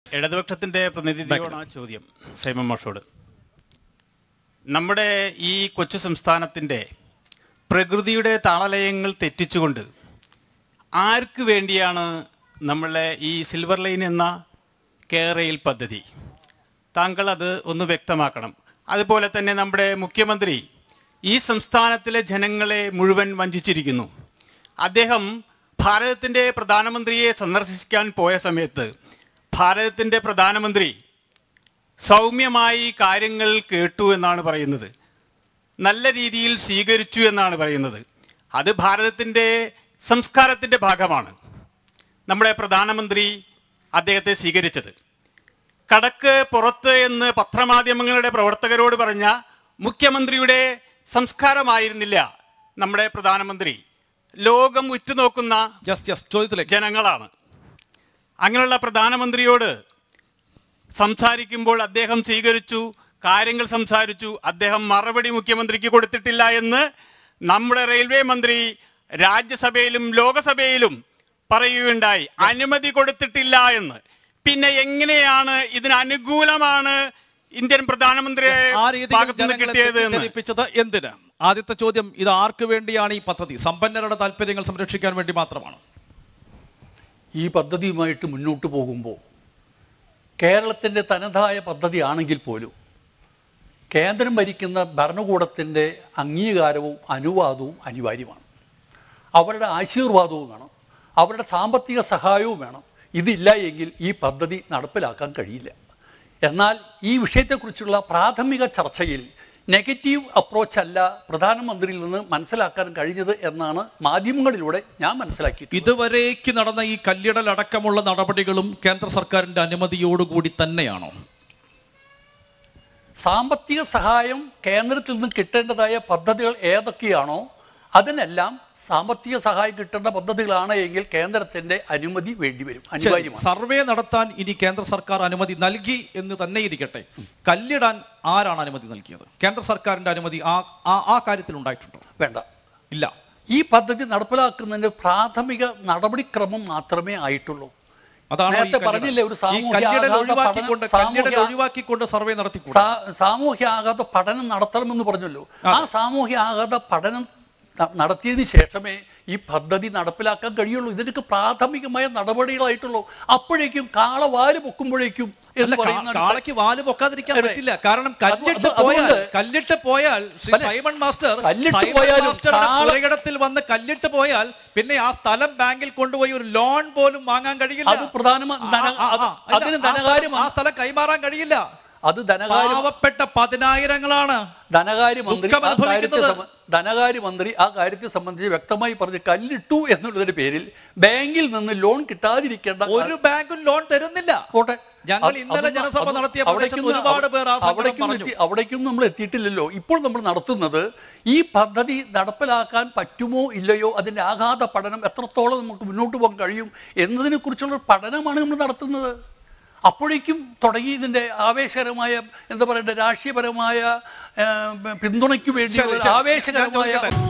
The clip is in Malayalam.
ഇടതുപക്ഷത്തിന്റെ പ്രതിനിധിയോടാണ് ചോദ്യം സൈമൻ മാഷോട് നമ്മുടെ ഈ കൊച്ചു സംസ്ഥാനത്തിന്റെ പ്രകൃതിയുടെ താളലയങ്ങൾ തെറ്റിച്ചുകൊണ്ട് ആർക്ക് വേണ്ടിയാണ് നമ്മളെ ഈ സിൽവർ ലൈൻ എന്ന കേരയിൽ പദ്ധതി താങ്കൾ അത് ഒന്ന് വ്യക്തമാക്കണം അതുപോലെ തന്നെ നമ്മുടെ മുഖ്യമന്ത്രി ഈ സംസ്ഥാനത്തിലെ ജനങ്ങളെ മുഴുവൻ വഞ്ചിച്ചിരിക്കുന്നു അദ്ദേഹം ഭാരതത്തിൻ്റെ പ്രധാനമന്ത്രിയെ സന്ദർശിക്കാൻ പോയ സമയത്ത് ഭാരതത്തിൻ്റെ പ്രധാനമന്ത്രി സൗമ്യമായി കാര്യങ്ങൾ കേട്ടു എന്നാണ് പറയുന്നത് നല്ല രീതിയിൽ സ്വീകരിച്ചു എന്നാണ് പറയുന്നത് അത് ഭാരതത്തിൻ്റെ സംസ്കാരത്തിൻ്റെ ഭാഗമാണ് നമ്മുടെ പ്രധാനമന്ത്രി അദ്ദേഹത്തെ സ്വീകരിച്ചത് കടക്ക് പുറത്ത് എന്ന് പത്രമാധ്യമങ്ങളുടെ പ്രവർത്തകരോട് പറഞ്ഞ മുഖ്യമന്ത്രിയുടെ സംസ്കാരമായിരുന്നില്ല നമ്മുടെ പ്രധാനമന്ത്രി ലോകം ഉറ്റുനോക്കുന്ന ജസ്റ്റ് ജസ്റ്റ് ചോദ്യത്തിലേക്ക് ജനങ്ങളാണ് അങ്ങനെയുള്ള പ്രധാനമന്ത്രിയോട് സംസാരിക്കുമ്പോൾ അദ്ദേഹം സ്വീകരിച്ചു കാര്യങ്ങൾ സംസാരിച്ചു അദ്ദേഹം മറുപടി മുഖ്യമന്ത്രിക്ക് കൊടുത്തിട്ടില്ല എന്ന് നമ്മുടെ റെയിൽവേ മന്ത്രി രാജ്യസഭയിലും ലോകസഭയിലും പറയുകയുണ്ടായി അനുമതി കൊടുത്തിട്ടില്ല എന്ന് പിന്നെ എങ്ങനെയാണ് ഇതിന് അനുകൂലമാണ് ഇന്ത്യൻ പ്രധാനമന്ത്രിയെ ആ രീതിയിൽ ഭാഗത്തുനിന്ന് ജനങ്ങളെ കിട്ടിയത് എന്ന് തെറ്റിദ്ധരിപ്പിച്ചത് എന്തിന് ആദ്യത്തെ ചോദ്യം ഇത് ആർക്ക് വേണ്ടിയാണ് ഈ പദ്ധതി സമ്പന്നരുടെ താല്പര്യങ്ങൾ സംരക്ഷിക്കാൻ വേണ്ടി മാത്രമാണ് ഈ പദ്ധതിയുമായിട്ട് മുന്നോട്ട് പോകുമ്പോൾ കേരളത്തിൻ്റെ തനതായ പദ്ധതിയാണെങ്കിൽ പോലും കേന്ദ്രം ഭരിക്കുന്ന ഭരണകൂടത്തിൻ്റെ അംഗീകാരവും അനുവാദവും അനിവാര്യമാണ് അവരുടെ ആശീർവാദവും വേണം അവരുടെ സാമ്പത്തിക സഹായവും വേണം ഇതില്ല എങ്കിൽ ഈ പദ്ധതി നടപ്പിലാക്കാൻ കഴിയില്ല എന്നാൽ ഈ വിഷയത്തെക്കുറിച്ചുള്ള പ്രാഥമിക ചർച്ചയിൽ നെഗറ്റീവ് അപ്രോച്ച് അല്ല പ്രധാനമന്ത്രിയിൽ നിന്ന് മനസ്സിലാക്കാൻ കഴിഞ്ഞത് എന്നാണ് മാധ്യമങ്ങളിലൂടെ ഞാൻ മനസ്സിലാക്കിയത് ഇതുവരേക്ക് നടന്ന ഈ കല്ലിടൽ അടക്കമുള്ള നടപടികളും കേന്ദ്ര സർക്കാരിന്റെ അനുമതിയോടുകൂടി തന്നെയാണോ സാമ്പത്തിക സഹായം കേന്ദ്രത്തിൽ നിന്ന് കിട്ടേണ്ടതായ പദ്ധതികൾ ഏതൊക്കെയാണോ അതിനെല്ലാം സാമ്പത്തിക സഹായം കിട്ടേണ്ട പദ്ധതികളാണ് എങ്കിൽ കേന്ദ്രത്തിന്റെ അനുമതി വേണ്ടിവരും ശരി, അനിവാര്യമാണ് സർവേ നടത്താൻ ഇനി കേന്ദ്ര സർക്കാർ അനുമതി നൽകി എന്ന് തന്നെ ഇരിക്കട്ടെ കല്ലിടാൻ ആരാണ് അനുമതി നൽകിയത് കേന്ദ്ര സർക്കാരിന്റെ അനുമതി ആ ആ- ആ കാര്യത്തിൽ ഉണ്ടായിട്ടുണ്ടോ വേണ്ട ഇല്ല ഈ പദ്ധതി നടപ്പിലാക്കുന്നതിന്റെ പ്രാഥമിക നടപടിക്രമം മാത്രമേ ആയിട്ടുള്ളൂ അതാണ് ഈ നേരത്തെ കല്ലിടൽ. പറഞ്ഞില്ലേ ഒരു ഈ സാമൂഹ്യ കല്ലിടൽ ആഘാത ഒഴിവാക്കിക്കൊണ്ട് പഠനം- കല്ലിടൽ സാമൂഹ്യ- ഒഴിവാക്കിക്കൊണ്ട് സർവേ നടത്തിക്കൂടാ സാ- സാമൂഹ്യ ആഘാത പഠനം നടത്തണമെന്ന് പറഞ്ഞല്ലോ ആ സാമൂഹ്യ ആഘാത പഠനം ന- നടത്തിയതിന് ശേഷമേ ഈ പദ്ധതി നടപ്പിലാക്കാൻ കഴിയുള്ളൂ ഇതിനൊക്കെ പ്രാഥമികമായ നടപടികളായിട്ടുള്ളൂ അപ്പോഴേക്കും കാളവാല് പൊക്കുമ്പോഴേക്കും അല്ല എന്ന് കാ- പറയുന്ന ഒരു കാളയ്ക്ക് വാല് പൊക്കാതിരിക്കാൻ അതെ. പറ്റില്ല കാരണം കല്ലിട്ട് അത് പോയാൽ അതുകൊണ്ട് കല്ലിട്ട് പോയാൽ ശ്രീ അല്ല, സൈമൺ മാസ്റ്റർ കല്ലിട്ട് സൈമൺ പോയാലും മാസ്റ്ററുടെ കാള- പുരയിടത്തിൽ വന്ന് കല്ലിട്ട് പോയാൽ പിന്നെ ആ സ്ഥലം ബാങ്കിൽ കൊണ്ടുപോയി ഒരു ലോൺ പോലും വാങ്ങാൻ കഴിയില്ല അത് പ്രധാനമ- ആ, ധന- ആ, ആ, അത് അല്ല, അതിന് ആ സ്ഥലം- ധനകാര്യം ആ സ്ഥലം കൈമാറാൻ കഴിയില്ല അത് ധനകാര്യ പാവപ്പെട്ട പതിനായിരങ്ങളാണ് ധനകാര്യമന്ത്രി ദുഃഖം ആ കാര്യത്തെ അനുഭവിക്കുന്നത്. സംബ- ധനകാര്യമന്ത്രി ആ കാര്യത്തെ സംബന്ധിച്ച് വ്യക്തമായി പറഞ്ഞ് കല്ലിട്ടു എന്നുള്ളതിന്റെ പേരിൽ ബാങ്കിൽ നിന്ന് ലോൺ കിട്ടാതിരിക്കേണ്ട ഒരു ബാങ്കും ലോൺ തരുന്നില്ല പോട്ടെ ഞങ്ങൾ അത് ഇന്നലെ അതൊന്നും- ജനസഭ അത് നടത്തിയ അവിടേക്കും പ്രദേശത്ത് ഒരുപാട് പേർ ആ സങ്കടം അവിടേക്കും പറഞ്ഞു. എത്തി- അവിടേക്കും നമ്മൾ എത്തിയിട്ടില്ലല്ലോ ഇപ്പോൾ നമ്മൾ നടത്തുന്നത് ഈ പദ്ധതി നടപ്പിലാക്കാൻ പറ്റുമോ ഇല്ലയോ അതിന്റെ ആഘാത പഠനം എത്രത്തോളം നമുക്ക് മുന്നോട്ട് പോകാൻ കഴിയും എന്നതിനെ കുറിച്ചുള്ള ഒരു പഠനമാണ് നമ്മൾ നടത്തുന്നത് അപ്പോഴേക്കും തുടങ്ങി ഇതിന്റെ ആവേശകരമായ എന്താ പറയണ്ടേ രാഷ്ട്രീയപരമായ ആ, പിന്തുണയ്ക്ക് വേണ്ടി ശരി, ശരി. ഞാൻ ആവേശകരമായ ചോദിക്കട്ടെ?